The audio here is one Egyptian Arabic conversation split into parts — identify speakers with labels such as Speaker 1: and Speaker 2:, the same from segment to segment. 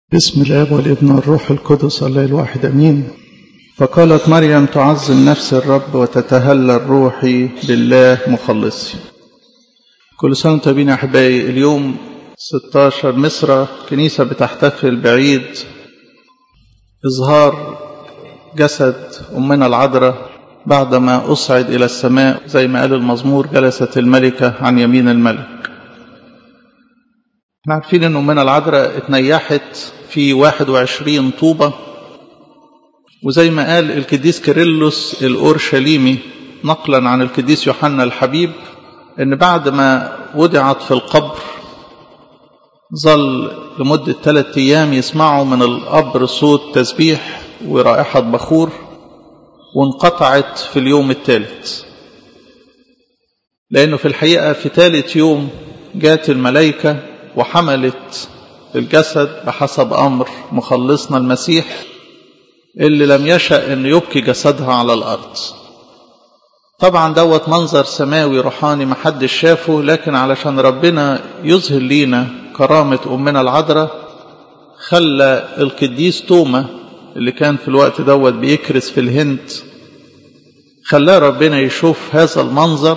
Speaker 1: بسم الاب والابن والروح القدس الله الواحد امين فقالت مريم تعظم نفس الرب وتتهلل روحي بالله مخلصي كل سنه وانتم طيبين يا احبائي اليوم 16 مصر كنيسه بتحتفل بعيد اظهار جسد امنا العذراء بعدما اصعد الى السماء زي ما قال المزمور جلست الملكه عن يمين الملك احنا عارفين ان امنا العذراء اتنيحت في 21 طوبة وزي ما قال القديس كيرلس الأورشليمي نقلا عن القديس يوحنا الحبيب ان بعد ما وضعت في القبر ظل لمدة ثلاثة أيام يسمعوا من القبر صوت تسبيح ورائحة بخور وانقطعت في اليوم الثالث لأنه في الحقيقة في ثالث يوم جات الملائكة وحملت الجسد بحسب أمر مخلصنا المسيح اللي لم يشأ أن يبكي جسدها على الأرض طبعا دوت منظر سماوي روحاني محدش شافه لكن علشان ربنا يظهر لينا كرامة أمنا العذراء خلى القديس توما اللي كان في الوقت دوت بيكرس في الهند خلاه ربنا يشوف هذا المنظر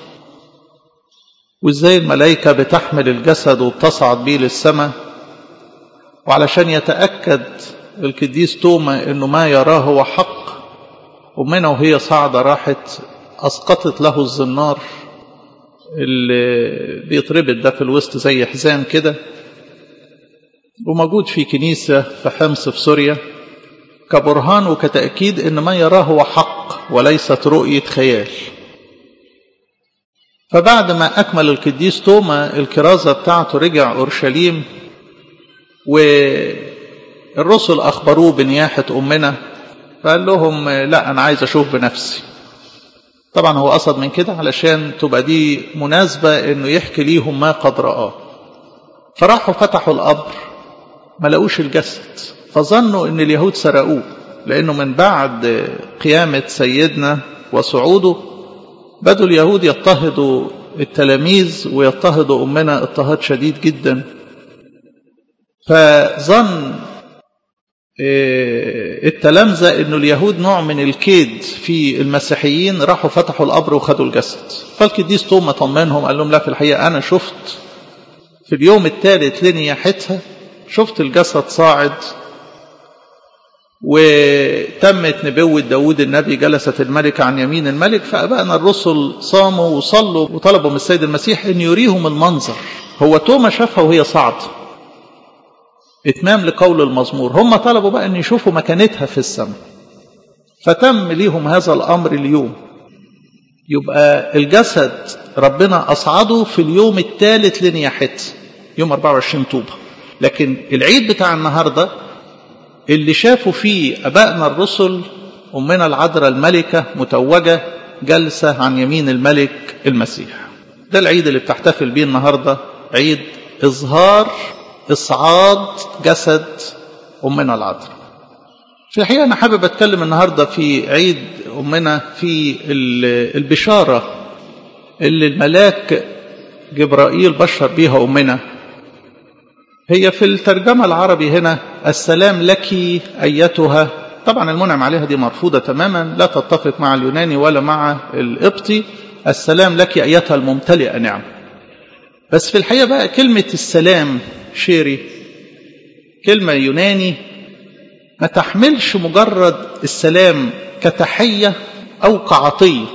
Speaker 1: وازاي الملائكة بتحمل الجسد وبتصعد بيه للسماء وعلشان يتأكد القديس توما انه ما يراه هو حق ومنه وهي صاعدة راحت اسقطت له الزنار اللي بيتربط ده في الوسط زي حزام كده وموجود في كنيسة في حمص في سوريا كبرهان وكتأكيد ان ما يراه هو حق وليست رؤية خيال فبعد ما أكمل القديس توما الكرازة بتاعته رجع أورشليم والرسل أخبروه بنياحة أمنا فقال لهم لا أنا عايز أشوف بنفسي طبعا هو قصد من كده علشان تبقى دي مناسبة أنه يحكي ليهم ما قد رآه فراحوا فتحوا القبر ما لقوش الجسد فظنوا أن اليهود سرقوه لأنه من بعد قيامة سيدنا وصعوده بدوا اليهود يضطهدوا التلاميذ ويضطهدوا أمنا اضطهاد شديد جدا فظن التلامذة انه اليهود نوع من الكيد في المسيحيين راحوا فتحوا القبر وخدوا الجسد فالقديس توما طمنهم قال لهم لا في الحقيقة أنا شفت في اليوم الثالث لنياحتها شفت الجسد صاعد وتمت نبوة داود النبي جلست الملكة عن يمين الملك فأبائنا الرسل صاموا وصلوا وطلبوا من السيد المسيح أن يريهم المنظر هو توما شافها وهي صعدة اتمام لقول المزمور هم طلبوا بقى أن يشوفوا مكانتها في السماء فتم ليهم هذا الأمر اليوم يبقى الجسد ربنا أصعده في اليوم الثالث لنياحته يوم 24 طوبة لكن العيد بتاع النهارده اللي شافوا فيه أبائنا الرسل أمنا العذراء الملكة متوجة جلسة عن يمين الملك المسيح ده العيد اللي بتحتفل بيه النهاردة عيد إظهار إصعاد جسد أمنا العذراء في الحقيقة أنا حابب أتكلم النهاردة في عيد أمنا في البشارة اللي الملاك جبرائيل بشر بيها أمنا هي في الترجمة العربي هنا السلام لك أيتها طبعا المنعم عليها دي مرفوضة تماما لا تتفق مع اليوناني ولا مع القبطي السلام لك أيتها الممتلئة نعم بس في الحقيقة بقى كلمة السلام شيري كلمة يوناني ما تحملش مجرد السلام كتحية أو كعطية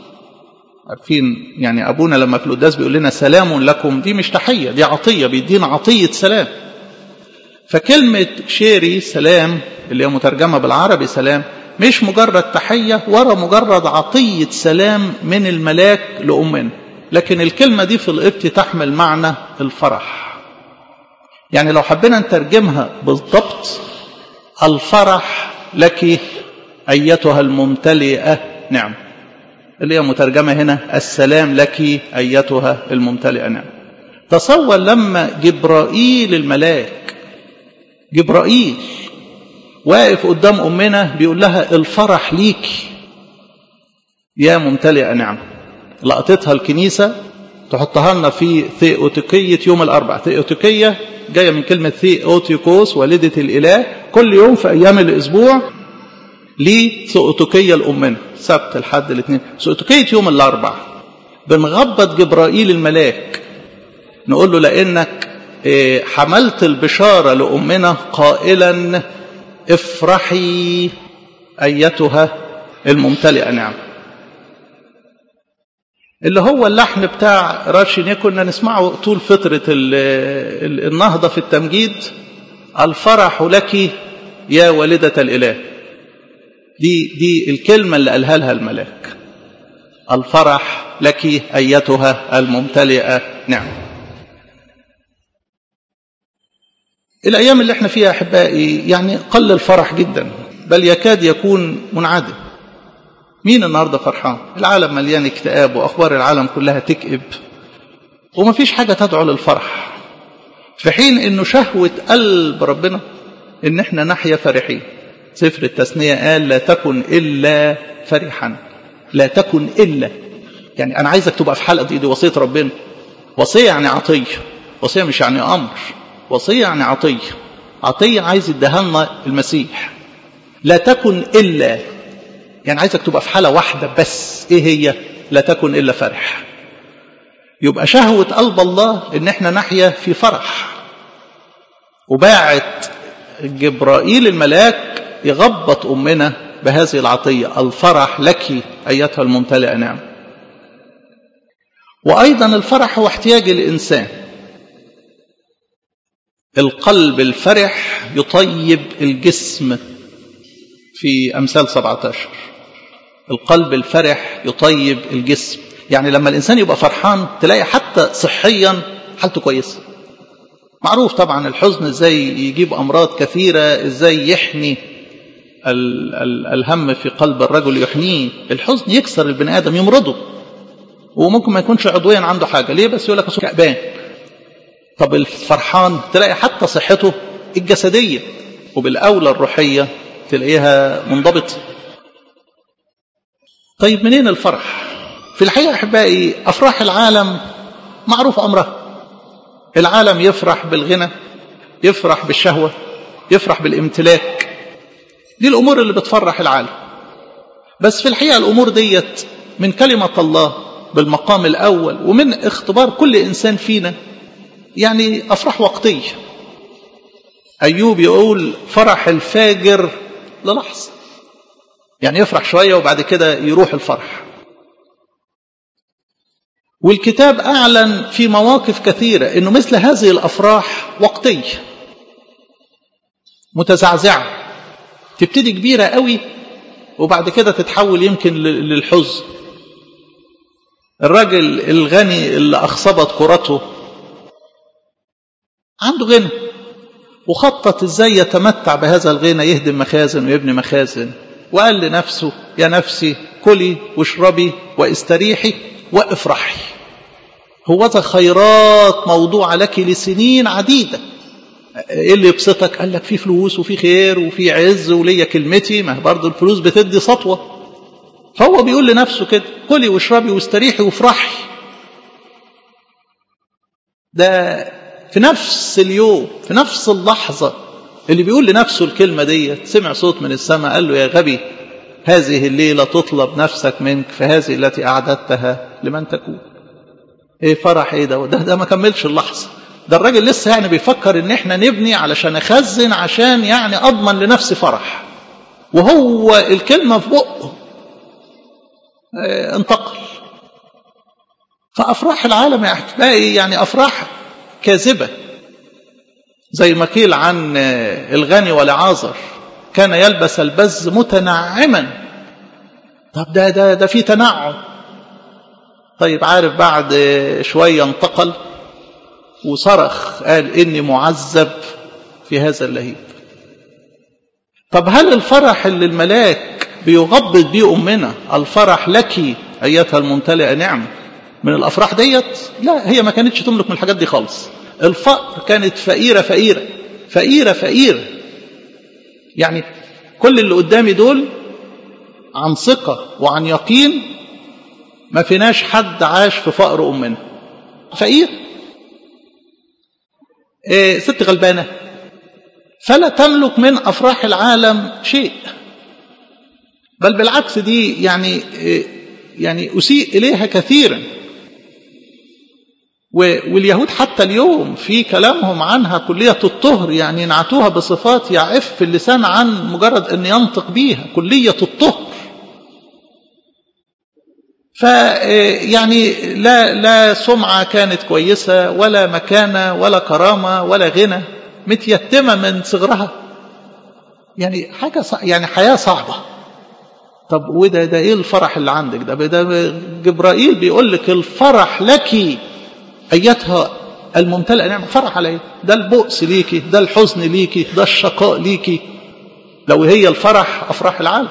Speaker 1: عارفين يعني أبونا لما في القداس بيقول لنا سلام لكم دي مش تحية دي عطية بيدينا عطية سلام فكلمة شيري سلام اللي هي مترجمة بالعربي سلام مش مجرد تحية ولا مجرد عطية سلام من الملاك لأمنا لكن الكلمة دي في القبط تحمل معنى الفرح يعني لو حبينا نترجمها بالضبط الفرح لك أيتها الممتلئة نعم اللي هي مترجمة هنا السلام لك أيتها الممتلئة نعم تصور لما جبرائيل الملاك جبرائيل واقف قدام أمنا بيقول لها الفرح ليك يا ممتلئة نعم لقطتها الكنيسة تحطها لنا في ثيوتيكية يوم الأربع ثيوتيكية جاية من كلمة ثيوتيكوس والدة الإله كل يوم في أيام الأسبوع لثيوتيكية الأمنا سبت الحد الاثنين ثيوتيكية يوم الأربع بنغبط جبرائيل الملاك نقول له لأنك حملت البشارة لأمنا قائلا افرحي أيتها الممتلئة نعم اللي هو اللحن بتاع راشينيه كنا نسمعه طول فترة النهضة في التمجيد الفرح لك يا والدة الإله دي دي الكلمة اللي قالها لها الملاك الفرح لك أيتها الممتلئة نعم الأيام اللي احنا فيها أحبائي يعني قل الفرح جدا بل يكاد يكون منعدم مين النهاردة فرحان العالم مليان اكتئاب وأخبار العالم كلها تكئب وما فيش حاجة تدعو للفرح في حين انه شهوة قلب ربنا ان احنا نحيا فرحين سفر التثنية قال لا تكن إلا فرحا لا تكن إلا يعني أنا عايزك تبقى في حلقة دي, دي وصية ربنا وصية يعني عطية وصية مش يعني أمر وصية يعني عطية عطية عايز يديها المسيح لا تكن إلا يعني عايزك تبقى في حالة واحدة بس إيه هي لا تكن إلا فرح يبقى شهوة قلب الله إن إحنا نحيا في فرح وباعت جبرائيل الملاك يغبط أمنا بهذه العطية الفرح لك أيتها الممتلئة نعم وأيضا الفرح هو احتياج الإنسان القلب الفرح يطيب الجسم في أمثال 17 القلب الفرح يطيب الجسم يعني لما الإنسان يبقى فرحان تلاقي حتى صحيا حالته كويسة معروف طبعا الحزن ازاي يجيب أمراض كثيرة ازاي يحني ال ال الهم في قلب الرجل يحنيه الحزن يكسر البني آدم يمرضه وممكن ما يكونش عضويا عنده حاجة ليه بس يقول لك كأبان طب الفرحان تلاقي حتى صحته الجسدية وبالأولى الروحية تلاقيها منضبطة طيب منين الفرح في الحقيقة أحبائي أفراح العالم معروف أمرها العالم يفرح بالغنى يفرح بالشهوة يفرح بالامتلاك دي الأمور اللي بتفرح العالم بس في الحقيقة الأمور ديت من كلمة الله بالمقام الأول ومن اختبار كل إنسان فينا يعني أفراح وقتية أيوب يقول فرح الفاجر للحظة يعني يفرح شوية وبعد كده يروح الفرح والكتاب أعلن في مواقف كثيرة أنه مثل هذه الأفراح وقتية متزعزعة تبتدي كبيرة قوي وبعد كده تتحول يمكن للحزن الراجل الغني اللي أخصبت كرته عنده غنى وخطط ازاي يتمتع بهذا الغنى يهدم مخازن ويبني مخازن وقال لنفسه يا نفسي كلي واشربي واستريحي وافرحي هو ذا خيرات موضوعة لك لسنين عديدة ايه اللي يبسطك قال لك في فلوس وفي خير وفي عز وليا كلمتي ما برضه الفلوس بتدي سطوة فهو بيقول لنفسه كده كلي واشربي واستريحي وافرحي ده في نفس اليوم في نفس اللحظة اللي بيقول لنفسه الكلمة دي سمع صوت من السماء قال له يا غبي هذه الليلة تطلب نفسك منك فهذه التي أعددتها لمن تكون ايه فرح ايه ده ده, ده ما كملش اللحظة ده الراجل لسه يعني بيفكر ان احنا نبني علشان اخزن عشان يعني اضمن لنفسي فرح وهو الكلمة في بقه اه انتقل فأفراح العالم يا أحبائي يعني أفراح كاذبة زي ما قيل عن الغني ولعازر كان يلبس البز متنعما طب ده ده ده في تنعم طيب عارف بعد شوية انتقل وصرخ قال إني معذب في هذا اللهيب طب هل الفرح اللي الملاك بيغبط بيه أمنا الفرح لك أيتها الممتلئة نعم من الأفراح ديت لا هي ما كانتش تملك من الحاجات دي خالص الفقر كانت فقيرة فقيرة فقيرة فقيرة يعني كل اللي قدامي دول عن ثقة وعن يقين ما فيناش حد عاش في فقر أمنا فقير إيه ست غلبانة فلا تملك من أفراح العالم شيء بل بالعكس دي يعني إيه يعني أسيء إليها كثيرا واليهود حتى اليوم في كلامهم عنها كلية الطهر يعني ينعتوها بصفات يعف اللسان عن مجرد أن ينطق بيها كلية الطهر فيعني لا لا سمعة كانت كويسة ولا مكانة ولا كرامة ولا غنى متيتمة من صغرها يعني حاجة يعني حياة صعبة طب وده ده ايه الفرح اللي عندك ده ده جبرائيل بيقول لك الفرح لك ايتها الممتلئه نعمه فرح على ايه ده البؤس ليكي ده الحزن ليكي ده الشقاء ليكي لو هي الفرح افراح العالم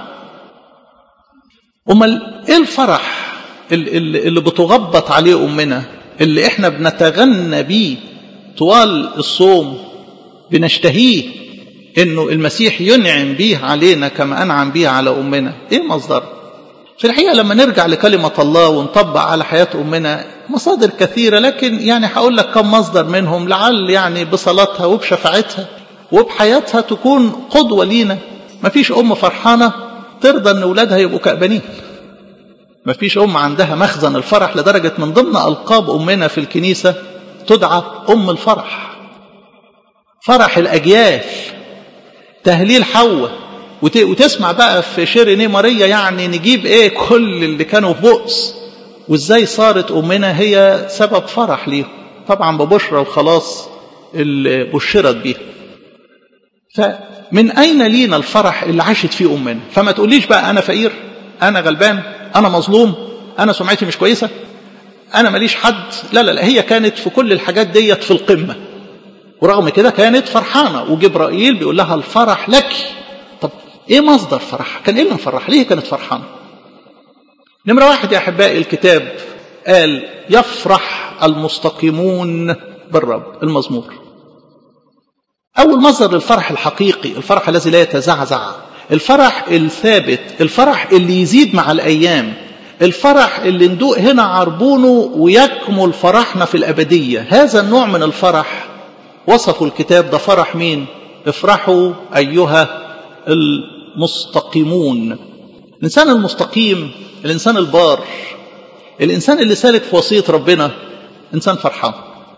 Speaker 1: امال ايه الفرح اللي, اللي بتغبط عليه امنا اللي احنا بنتغنى بيه طوال الصوم بنشتهيه انه المسيح ينعم بيه علينا كما انعم بيه على امنا ايه مصدر في الحقيقه لما نرجع لكلمه الله ونطبق على حياه امنا مصادر كثيره لكن يعني هقول لك كم مصدر منهم لعل يعني بصلاتها وبشفاعتها وبحياتها تكون قدوه لينا مفيش ام فرحانه ترضى ان اولادها يبقوا كأبانين مفيش ام عندها مخزن الفرح لدرجه من ضمن القاب امنا في الكنيسه تدعى ام الفرح فرح الاجيال تهليل حواء وتسمع بقى في شيريني ماريا يعني نجيب ايه كل اللي كانوا في بؤس وازاي صارت امنا هي سبب فرح ليهم طبعا ببشرى وخلاص اللي بشرت بيها فمن اين لينا الفرح اللي عاشت فيه امنا فما تقوليش بقى انا فقير انا غلبان انا مظلوم انا سمعتي مش كويسه انا ماليش حد لا لا لا هي كانت في كل الحاجات ديت في القمه ورغم كده كانت فرحانه وجبرائيل بيقول لها الفرح لك طب ايه مصدر فرحها كان ايه اللي مفرح ليه كانت فرحانه نمره واحد يا احبائي الكتاب قال يفرح المستقيمون بالرب المزمور اول مصدر للفرح الحقيقي الفرح الذي لا يتزعزع الفرح الثابت الفرح اللي يزيد مع الايام الفرح اللي ندوق هنا عربونه ويكمل فرحنا في الابديه هذا النوع من الفرح وصفوا الكتاب ده فرح مين افرحوا ايها المستقيمون الانسان المستقيم الانسان البار الانسان اللي سالك في وصيه ربنا انسان فرحان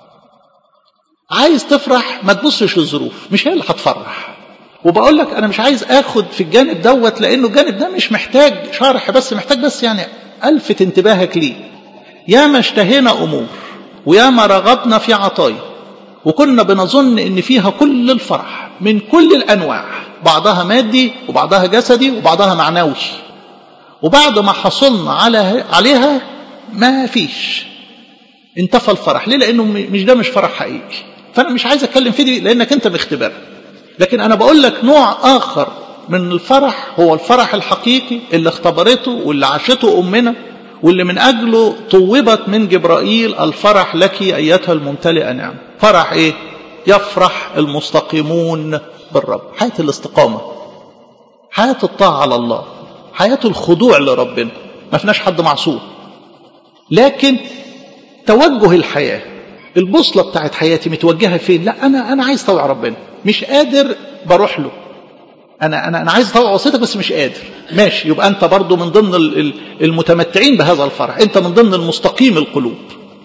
Speaker 1: عايز تفرح ما تبصش للظروف مش هي اللي هتفرح وبقول لك انا مش عايز اخد في الجانب دوت لانه الجانب ده مش محتاج شرح بس محتاج بس يعني الفت انتباهك ليه يا ما اشتهينا امور ويا ما رغبنا في عطايا وكنا بنظن ان فيها كل الفرح من كل الانواع بعضها مادي وبعضها جسدي وبعضها معنوي وبعد ما حصلنا على عليها ما فيش انتفى الفرح ليه لانه مش ده مش فرح حقيقي فانا مش عايز اتكلم في دي لانك انت مختبر لكن انا بقول لك نوع اخر من الفرح هو الفرح الحقيقي اللي اختبرته واللي عاشته امنا واللي من اجله طوبت من جبرائيل الفرح لك ايتها الممتلئه نعم فرح ايه يفرح المستقيمون بالرب حياه الاستقامه حياه الطاعه على الله حياه الخضوع لربنا ما فيناش حد معصوم لكن توجه الحياه البوصله بتاعت حياتي متوجهه فين لا انا انا عايز طوع ربنا مش قادر بروح له انا انا انا عايز اطوع وصيتك بس مش قادر ماشي يبقى انت برضو من ضمن المتمتعين بهذا الفرح انت من ضمن المستقيم القلوب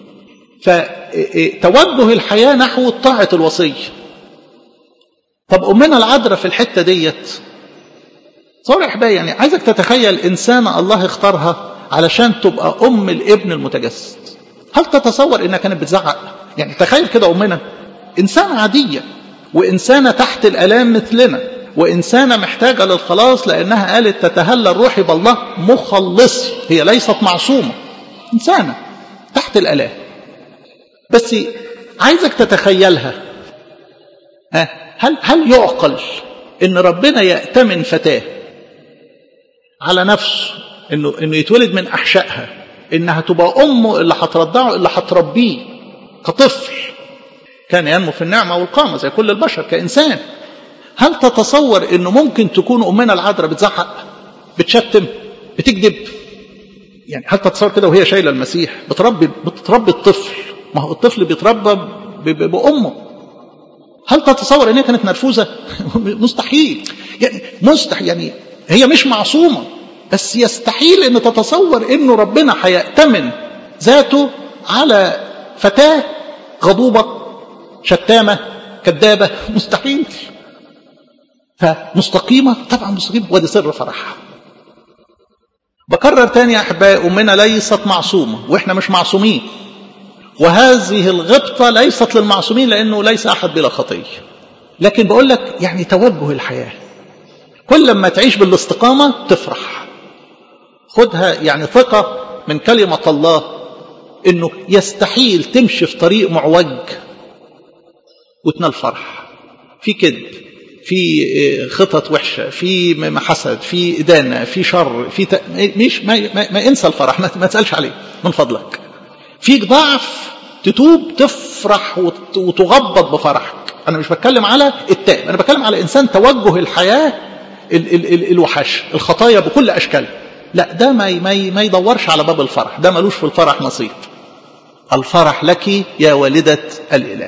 Speaker 1: فتوجه الحياه نحو طاعه الوصيه طب امنا العذراء في الحته ديت صور يا احبائي يعني عايزك تتخيل انسانه الله اختارها علشان تبقى ام الابن المتجسد هل تتصور انها كانت بتزعق يعني تخيل كده امنا انسانه عاديه وانسانه تحت الالام مثلنا وإنسانة محتاجة للخلاص لأنها قالت تتهلى الروح بالله مخلصي هي ليست معصومة إنسانة تحت الآلام بس عايزك تتخيلها هل هل يعقل إن ربنا يأتمن فتاة على نفسه إنه إنه يتولد من أحشائها إنها تبقى أمه اللي هترضعه اللي هتربيه كطفل كان ينمو في النعمة والقامة زي كل البشر كإنسان هل تتصور انه ممكن تكون امنا العذراء بتزعق بتشتم بتكذب يعني هل تتصور كده وهي شايله المسيح بتربي بتربي الطفل ما هو الطفل بيتربى بامه هل تتصور ان هي كانت نرفوزه مستحيل يعني مستحيل يعني هي مش معصومه بس يستحيل ان تتصور انه ربنا هيأتمن ذاته على فتاه غضوبه شتامه كذابه مستحيل فمستقيمه طبعا مستقيمه وده سر فرحها بكرر تاني يا احبائي امنا ليست معصومه واحنا مش معصومين وهذه الغبطه ليست للمعصومين لانه ليس احد بلا خطيه لكن بقول لك يعني توجه الحياه كل ما تعيش بالاستقامه تفرح خدها يعني ثقه من كلمه الله انه يستحيل تمشي في طريق معوج وتنال فرح في كذب في خطط وحشه في حسد في ادانه في شر في ت... مش ما, ما, ما انسى الفرح ما, ما تسالش عليه من فضلك فيك ضعف تتوب تفرح وت... وتغبط بفرحك انا مش بتكلم على التائب انا بتكلم على انسان توجه الحياه ال... ال... ال... الوحش الخطايا بكل اشكالها لا ده ما ما ما يدورش على باب الفرح ده ملوش في الفرح نصيب الفرح لك يا والده الاله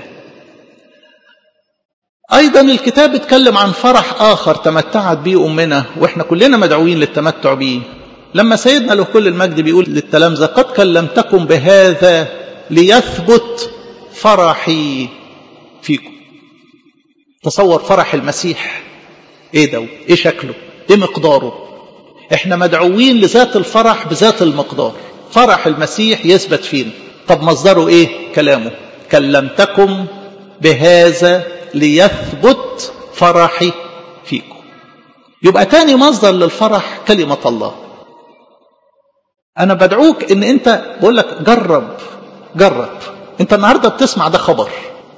Speaker 1: أيضا الكتاب اتكلم عن فرح آخر تمتعت به أمنا وإحنا كلنا مدعوين للتمتع به لما سيدنا له كل المجد بيقول للتلامذة قد كلمتكم بهذا ليثبت فرحي فيكم تصور فرح المسيح ايه ده ايه شكله ايه مقداره احنا مدعوين لذات الفرح بذات المقدار فرح المسيح يثبت فينا طب مصدره ايه كلامه كلمتكم بهذا ليثبت فرحي فيكم يبقى تاني مصدر للفرح كلمة الله أنا بدعوك إن أنت بقول لك جرب جرب أنت النهاردة بتسمع ده خبر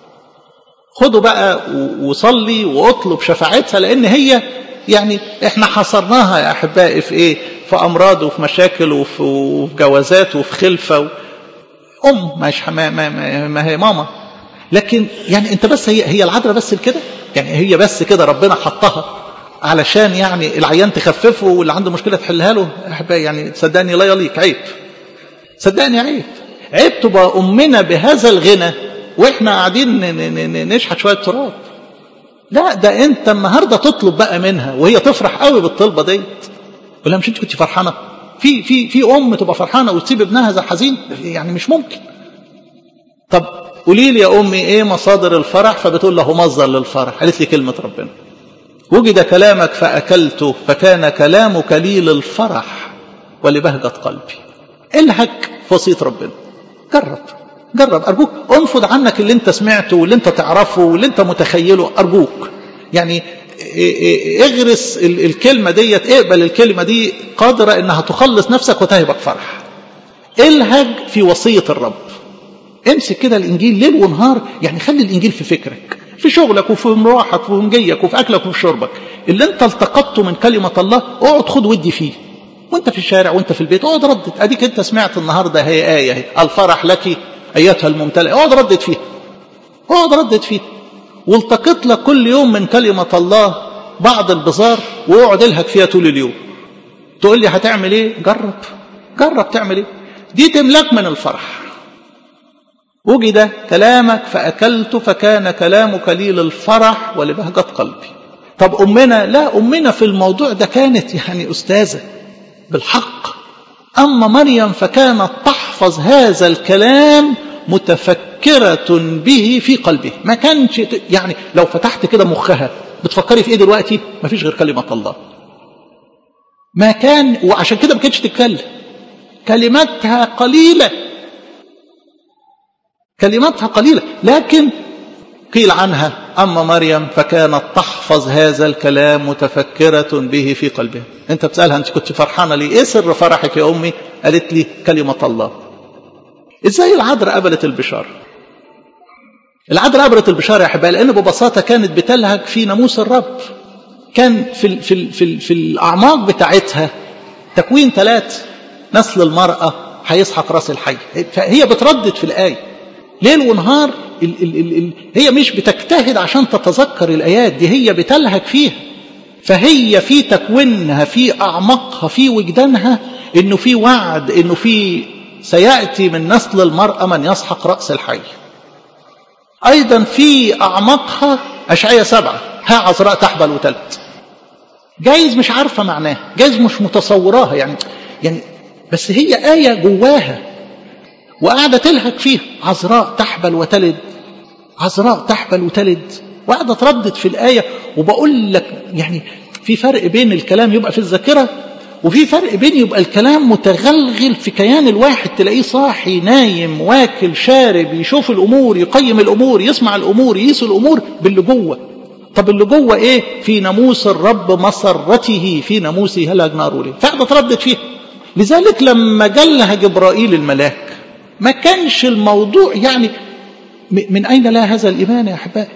Speaker 1: خده بقى وصلي واطلب شفاعتها لأن هي يعني احنا حصرناها يا أحبائي في إيه في أمراض وفي مشاكل وفي, وفي جوازات وفي خلفة و... أم مش ما, ما, ما, ما هي ماما لكن يعني انت بس هي هي العذراء بس كده يعني هي بس كده ربنا حطها علشان يعني العيان تخففه واللي عنده مشكله تحلها له احبائي يعني صدقني لا يليق عيب صدقني عيب عيب تبقى امنا بهذا الغنى واحنا قاعدين نشحت شويه تراب لا ده انت النهارده تطلب بقى منها وهي تفرح قوي بالطلبه ديت ولا مش انت كنت فرحانه في في في ام تبقى فرحانه وتسيب ابنها زي حزين يعني مش ممكن طب قولي لي يا امي ايه مصادر الفرح فبتقول له مصدر للفرح قالت لي كلمه ربنا وجد كلامك فاكلته فكان كلامك لي للفرح ولبهجه قلبي الهك في وصيه ربنا جرب جرب ارجوك انفض عنك اللي انت سمعته واللي انت تعرفه واللي انت متخيله ارجوك يعني اغرس الكلمه ديت اقبل الكلمه دي قادره انها تخلص نفسك وتهبك فرح الهج في وصيه الرب امسك كده الانجيل ليل ونهار يعني خلي الانجيل في فكرك في شغلك وفي مروحك وفي مجيك وفي اكلك وفي شربك اللي انت التقطته من كلمه الله اقعد خد ودي فيه وانت في الشارع وانت في البيت اقعد ردد اديك انت سمعت النهارده هي ايه هي الفرح لك ايتها الممتلئه اقعد ردد فيها اقعد ردد فيها والتقط لك كل يوم من كلمه الله بعض البزار واقعد الهك فيها طول اليوم تقول لي هتعمل ايه جرب جرب تعمل ايه دي تملك من الفرح وجد كلامك فأكلت فكان كلامك لي للفرح ولبهجة قلبي طب أمنا لا أمنا في الموضوع ده كانت يعني أستاذة بالحق أما مريم فكانت تحفظ هذا الكلام متفكرة به في قلبه ما كانش يعني لو فتحت كده مخها بتفكري في ايه دلوقتي ما فيش غير كلمة الله ما كان وعشان كده ما كانتش تتكلم كلماتها قليله كلماتها قليلة لكن قيل عنها أما مريم فكانت تحفظ هذا الكلام متفكرة به في قلبها أنت بتسألها أنت كنت فرحانة ليه إيه سر فرحك يا أمي قالت لي كلمة الله إزاي العذراء قبلت البشارة العذراء قبلت البشارة يا أحبائي لأن ببساطة كانت بتلهج في ناموس الرب كان في, ال في, ال في, ال في الأعماق بتاعتها تكوين ثلاث نسل المرأة هيسحق راس الحي فهي بتردد في الآية ليل ونهار ال ال ال ال هي مش بتجتهد عشان تتذكر الآيات دي هي بتلهج فيها فهي في تكوينها في أعماقها في وجدانها إنه في وعد إنه في سيأتي من نسل المرأة من يسحق رأس الحي أيضا في أعماقها أشعية سبعة ها عذراء تحبل وتلت جايز مش عارفة معناها جايز مش متصوراها يعني يعني بس هي آية جواها وقاعدة تلهك فيها عذراء تحبل وتلد عذراء تحبل وتلد وقاعدة تردد في الآية وبقول لك يعني في فرق بين الكلام يبقى في الذاكرة وفي فرق بين يبقى الكلام متغلغل في كيان الواحد تلاقيه صاحي نايم واكل شارب يشوف الأمور يقيم الأمور يسمع الأمور يقيس الأمور باللي جوه طب اللي جوه ايه في ناموس الرب مسرته في ناموسه هلج نار ليه فقاعدة تردد فيها لذلك لما جلها جبرائيل الملاك ما كانش الموضوع يعني من أين لا هذا الإيمان يا أحبائي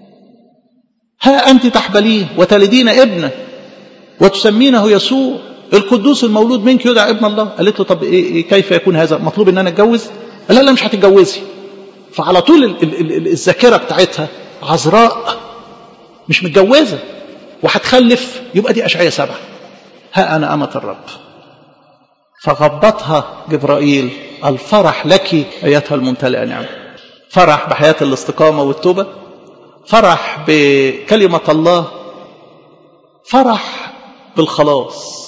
Speaker 1: ها أنت تحبلين وتلدين ابنا وتسمينه يسوع القدوس المولود منك يدعى ابن الله قالت له طب إيه إيه كيف يكون هذا مطلوب ان انا اتجوز قال لا لا مش هتتجوزي فعلى طول ال ال ال الذاكره بتاعتها عذراء مش متجوزه وهتخلف يبقى دي اشعياء سبعه ها انا امه الرب فغبطها جبرائيل الفرح لك ايتها الممتلئه نعمه فرح بحياه الاستقامه والتوبه فرح بكلمه الله فرح بالخلاص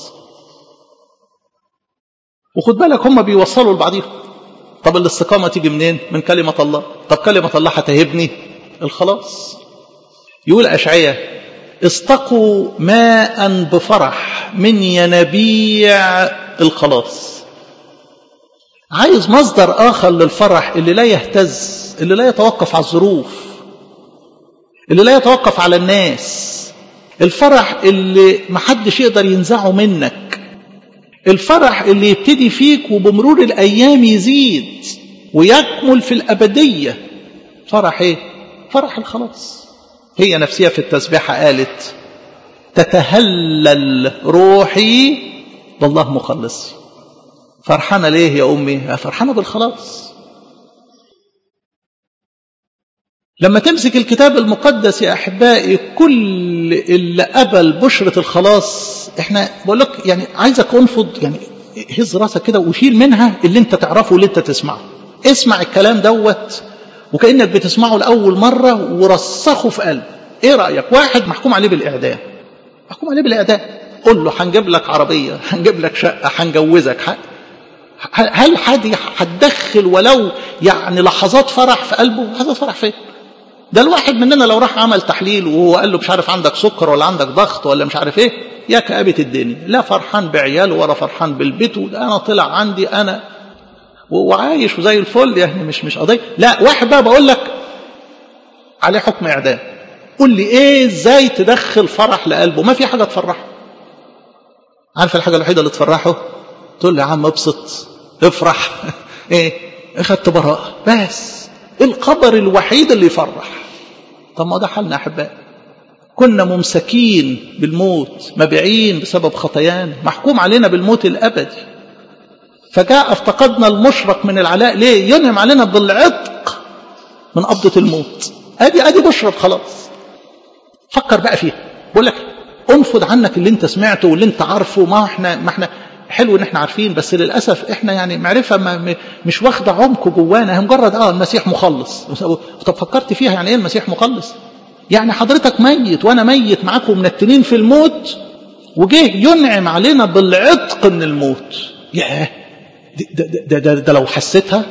Speaker 1: وخد بالك هم بيوصلوا لبعضهم طب الاستقامة تيجي منين من كلمة الله طب كلمة الله هتهبني الخلاص يقول أشعية استقوا ماء بفرح من ينابيع الخلاص عايز مصدر آخر للفرح اللي لا يهتز اللي لا يتوقف على الظروف اللي لا يتوقف على الناس الفرح اللي محدش يقدر ينزعه منك الفرح اللي يبتدي فيك وبمرور الأيام يزيد ويكمل في الأبدية فرح إيه؟ فرح الخلاص هي نفسها في التسبيحة قالت تتهلل روحي والله مخلصي فرحانة ليه يا أمي؟ فرحانة بالخلاص لما تمسك الكتاب المقدس يا أحبائي كل اللي قبل بشرة الخلاص احنا بقول لك يعني عايزك انفض يعني هز راسك كده وشيل منها اللي انت تعرفه واللي انت تسمعه اسمع الكلام دوت وكأنك بتسمعه لأول مرة ورسخه في قلب ايه رأيك واحد محكوم عليه بالإعدام محكوم عليه بالإعدام قول له هنجيب لك عربية هنجيب لك شقة هنجوزك هل حد هتدخل ولو يعني لحظات فرح في قلبه لحظات فرح فين ده الواحد مننا لو راح عمل تحليل وهو قال له مش عارف عندك سكر ولا عندك ضغط ولا مش عارف ايه يا كآبة الدنيا لا فرحان بعياله ولا فرحان بالبيت انا طلع عندي انا وعايش وزي الفل يعني مش مش قضيه لا واحد بقى بقول لك عليه حكم اعدام قول لي ايه ازاي تدخل فرح لقلبه ما في حاجه تفرحه عارف الحاجه الوحيده اللي تفرحه تقول لي يا عم ابسط افرح ايه اخدت براءه بس الخبر الوحيد اللي يفرح طب ما ده حالنا احبائي كنا ممسكين بالموت مبيعين بسبب خطايانا محكوم علينا بالموت الابدي فجاء افتقدنا المشرق من العلاء ليه ينعم علينا بالعتق من قبضة الموت ادي ادي بشرب خلاص فكر بقى فيها بقول لك انفض عنك اللي انت سمعته واللي انت عارفه ما احنا ما احنا حلو ان احنا عارفين بس للاسف احنا يعني معرفه ما مش واخده عمق جوانا هي مجرد اه المسيح مخلص طب فكرت فيها يعني ايه المسيح مخلص يعني حضرتك ميت وانا ميت معاكم منتنين في الموت وجه ينعم علينا بالعتق من الموت ياه ده, ده, ده, ده لو حسيتها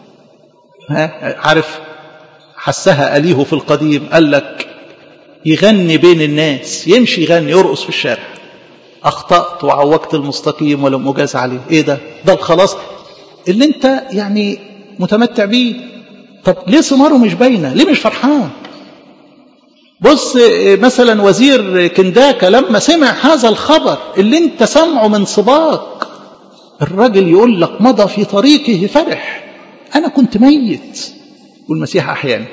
Speaker 1: ها عارف حسها أليه في القديم قال لك يغني بين الناس يمشي يغني يرقص في الشارع أخطأت وعوجت المستقيم ولم أجاز عليه إيه ده ده الخلاص اللي أنت يعني متمتع بيه طب ليه ثماره مش باينة ليه مش فرحان بص مثلا وزير كنداكا لما سمع هذا الخبر اللي انت سمعه من سباق الراجل يقول لك مضى في طريقه فرح انا كنت ميت والمسيح احياني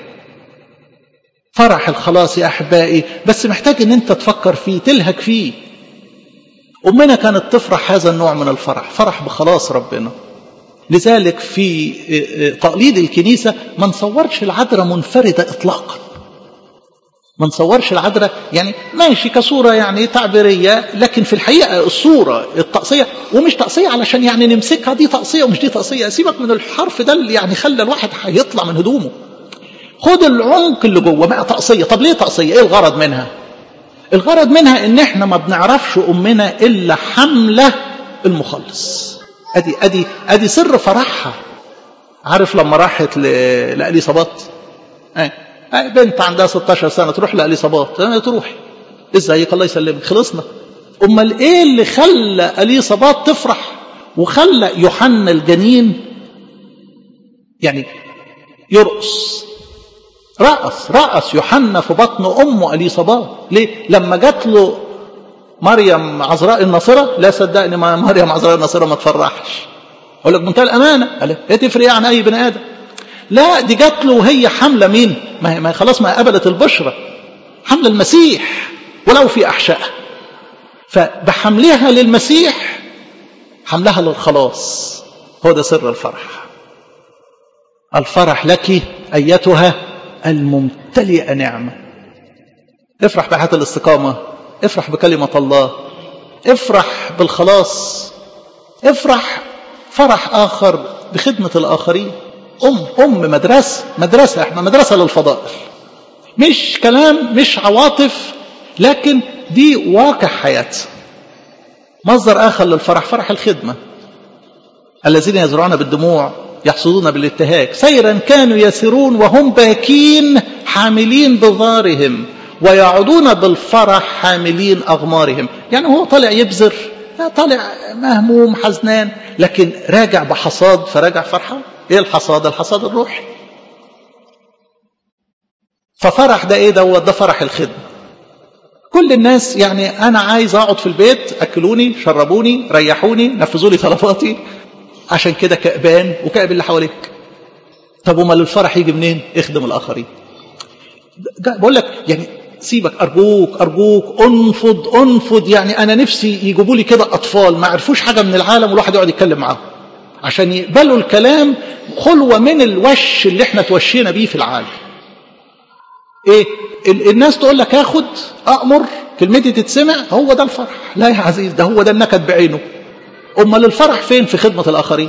Speaker 1: فرح الخلاص يا احبائي بس محتاج ان انت تفكر فيه تلهك فيه امنا كانت تفرح هذا النوع من الفرح فرح بخلاص ربنا لذلك في تقليد الكنيسة ما نصورش العذراء منفردة إطلاقا ما نصورش العذراء يعني ماشي كصورة يعني تعبيرية لكن في الحقيقة الصورة التقصية ومش تقصية علشان يعني نمسكها دي تقصية ومش دي تقصية سيبك من الحرف ده اللي يعني خلى الواحد هيطلع من هدومه خد العمق اللي جوه بقى تقصية طب ليه تقصية ايه الغرض منها الغرض منها ان احنا ما بنعرفش امنا الا حملة المخلص ادي ادي ادي سر فرحها عارف لما راحت لأليصابات اه بنت عندها 16 سنة تروح لأليصابات اه تروح ازيك الله يسلمك خلصنا امال ايه اللي خلى أليصابات تفرح وخلى يوحنا الجنين يعني يرقص رقص رقص يوحنا في بطن امه اليصابات ليه لما جات له مريم عذراء الناصره لا صدقني ما مريم عذراء الناصره ما تفرحش اقول لك بمنتهى الامانه قال ايه تفرق يعني اي بني ادم لا دي جات له وهي حامله مين ما هي ما خلاص ما قبلت البشرى حمل المسيح ولو في احشائها فبحملها للمسيح حملها للخلاص هو ده سر الفرح الفرح لك ايتها الممتلئة نعمة افرح بحياة الاستقامة افرح بكلمة الله افرح بالخلاص افرح فرح آخر بخدمة الآخرين أم أم مدرسة مدرسة احنا مدرسة للفضائل مش كلام مش عواطف لكن دي واقع حياة مصدر آخر للفرح فرح الخدمة الذين يزرعون بالدموع يحصدون بالابتهاج سيرا كانوا يسيرون وهم باكين حاملين بظارهم ويعودون بالفرح حاملين أغمارهم يعني هو طالع يبذر طالع مهموم حزنان لكن راجع بحصاد فراجع فرحان ايه الحصاد الحصاد الروحي ففرح ده ايه دوت ده فرح الخدمه كل الناس يعني انا عايز اقعد في البيت اكلوني شربوني ريحوني نفذوا لي طلباتي عشان كده كأبان وكأب اللي حواليك طب وما الفرح يجي منين اخدم الاخرين بقول لك يعني سيبك ارجوك ارجوك انفض انفض يعني انا نفسي يجيبوا لي كده اطفال ما عرفوش حاجه من العالم والواحد يقعد يتكلم معاهم عشان يقبلوا الكلام خلوه من الوش اللي احنا توشينا بيه في العالم ايه الناس تقول لك اخد امر كلمتي تتسمع هو ده الفرح لا يا عزيز ده هو ده النكد بعينه امال الفرح فين في خدمه الاخرين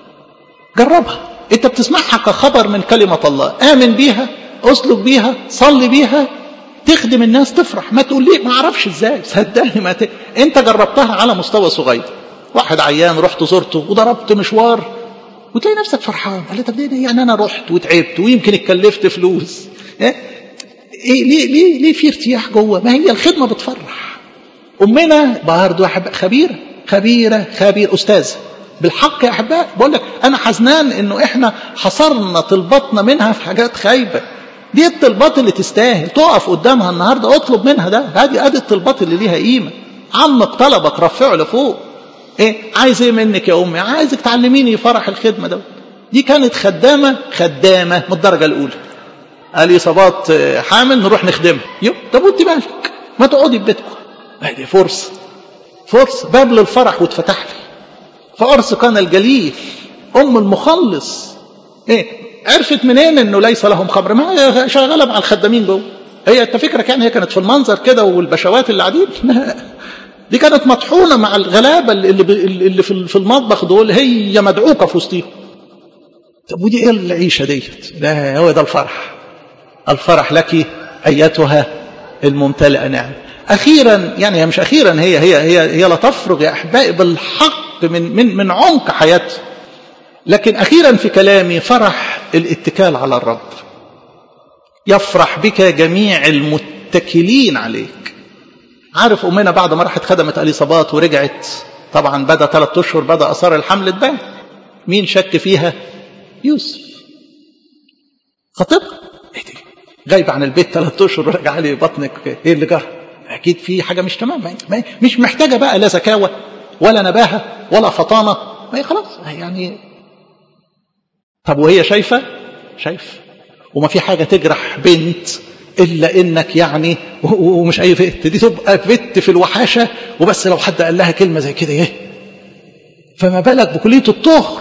Speaker 1: جربها انت بتسمعها كخبر من كلمه الله امن بيها اسلك بيها صلي بيها تخدم الناس تفرح ما تقول لي ما اعرفش ازاي صدقني ما ت... انت جربتها على مستوى صغير واحد عيان رحت زرته وضربت مشوار وتلاقي نفسك فرحان قال طب ليه يعني انا رحت وتعبت ويمكن اتكلفت فلوس ايه ليه ليه ليه في ارتياح جوه ما هي الخدمه بتفرح امنا برضه خبيره خبيره خبير استاذ بالحق يا احباء بقول لك انا حزنان انه احنا حصرنا طلباتنا منها في حاجات خايبه دي الطلبات اللي تستاهل تقف قدامها النهارده اطلب منها ده هذه ادي الطلبات اللي ليها قيمه عمق طلبك رفعه لفوق ايه عايز ايه منك يا امي عايزك تعلميني فرح الخدمه ده دي كانت خدامه خدامه من الدرجه الاولى قال لي صبات حامل نروح نخدمها يو طب وانت مالك ما تقعدي في بيتكم دي فرصه فرصه باب للفرح واتفتح لي فارس كان الجليل ام المخلص ايه عرفت منين انه ليس لهم خمر ما هي شغاله مع الخدامين جوه هي انت فكرك يعني هي كانت في المنظر كده والبشوات اللي قاعدين دي كانت مطحونه مع الغلابه اللي اللي في المطبخ دول هي مدعوكه في وسطيهم طب ودي ايه العيشه ديت لا هو ده الفرح الفرح لك ايتها الممتلئه نعم اخيرا يعني مش اخيرا هي هي هي هي لا تفرغ يا احبائي بالحق من من من عمق حياتها لكن اخيرا في كلامي فرح الاتكال على الرب يفرح بك جميع المتكلين عليك عارف امنا بعد ما راحت خدمت اليصابات ورجعت طبعا بدا ثلاث اشهر بدا اثار الحمل تبان مين شك فيها يوسف خطيبها ايه دي غايب عن البيت ثلاث اشهر ورجع لي بطنك ايه اللي جرى اكيد في حاجه مش تمام مش محتاجه بقى لا زكاوه ولا نباهه ولا فطانه ما هي خلاص يعني طب وهي شايفه شايف وما في حاجه تجرح بنت الا انك يعني ومش اي بنت دي تبقى بنت في الوحاشه وبس لو حد قال لها كلمه زي كده ايه فما بالك بكليه الطهر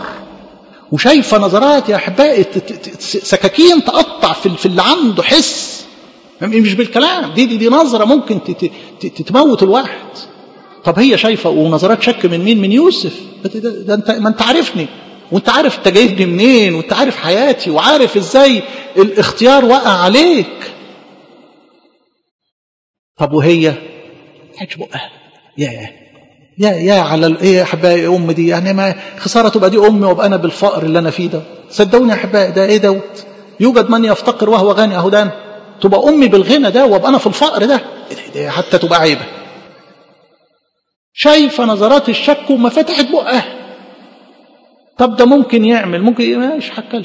Speaker 1: وشايفه نظرات يا احبائي سكاكين تقطع في اللي عنده حس مش بالكلام دي دي, دي نظرة ممكن تموت الواحد طب هي شايفة ونظرات شك من مين من يوسف ده, ده انت ما انت عارفني وانت عارف انت جايبني منين وانت عارف حياتي وعارف ازاي الاختيار وقع عليك طب وهي حاجة بقها يا يا يا على ايه يا احبائي ام دي يعني ما خساره تبقى دي امي وابقى انا بالفقر اللي انا فيه ده صدقوني يا احبائي ده ايه دوت يوجد من يفتقر وهو غني اهو ده تبقى امي بالغنى ده وابقى انا في الفقر ده, ده حتى تبقى عيبه شايفه نظرات الشك وما فتحت بقها طب ده ممكن يعمل ممكن مش هتكلم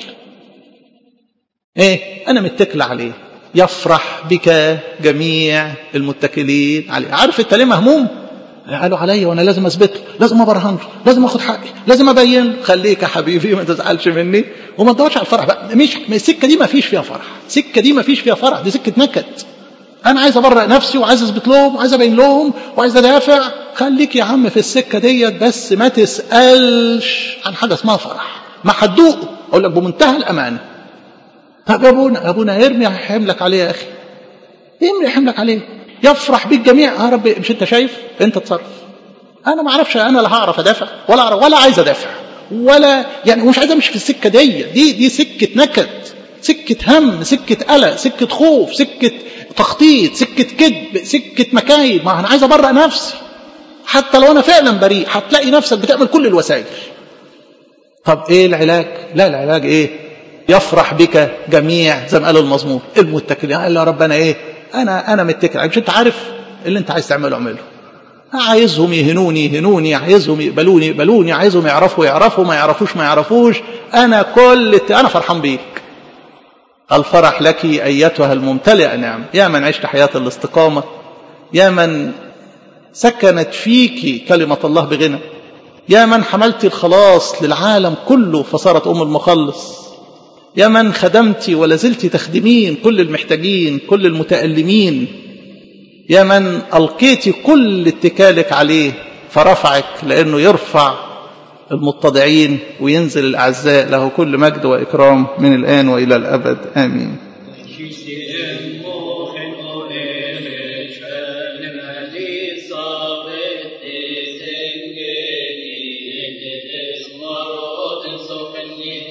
Speaker 1: ايه انا متكل عليه يفرح بك جميع المتكلين عليه عارف انت ليه مهموم قالوا عليا وانا لازم اثبت له لازم ابرهن له لازم اخد حقي لازم ابين له خليك يا حبيبي ما تزعلش مني وما تدورش على الفرح بقى مش السكه دي ما فيش فيها فرح السكه دي ما فيش فيها فرح دي سكه نكد انا عايز ابرئ نفسي وعايز اثبت لهم وعايز ابين لهم وعايز ادافع خليك يا عم في السكه ديت بس ما تسالش عن حاجه اسمها فرح ما هتدوقه اقول لك بمنتهى الامانه طب يا ابونا يا ابونا ارمي حملك عليه يا اخي ارمي حملك عليه يفرح بيك جميع يا رب مش انت شايف انت تصرف انا ما اعرفش انا لا هعرف ادافع ولا اعرف ولا عايز ادافع ولا يعني مش عايز امشي في السكه دي دي دي سكه نكد سكه هم سكه قلق سكه خوف سكه تخطيط سكه كذب سكه مكايد ما انا عايز ابرئ نفسي حتى لو انا فعلا بريء هتلاقي نفسك بتعمل كل الوسائل طب ايه العلاج لا العلاج ايه يفرح بك جميع زي ما قال المزمور المتكلين قال يا رب انا ايه انا انا متكل مش انت عارف اللي انت عايز تعمله اعمله عايزهم يهنوني يهنوني عايزهم يقبلوني يقبلوني عايزهم يعرفوا يعرفوا ما يعرفوش ما يعرفوش انا كل انا فرحان بيك الفرح لك ايتها الممتلئه نعم يا من عشت حياه الاستقامه يا من سكنت فيك كلمه الله بغنى يا من حملت الخلاص للعالم كله فصارت ام المخلص يا من خدمت ولا زلت تخدمين كل المحتاجين كل المتألمين يا من ألقيت كل اتكالك عليه فرفعك لأنه يرفع المتضعين وينزل الأعزاء له كل مجد وإكرام من الآن وإلى الأبد آمين
Speaker 2: System och en och en, en, en, en, en,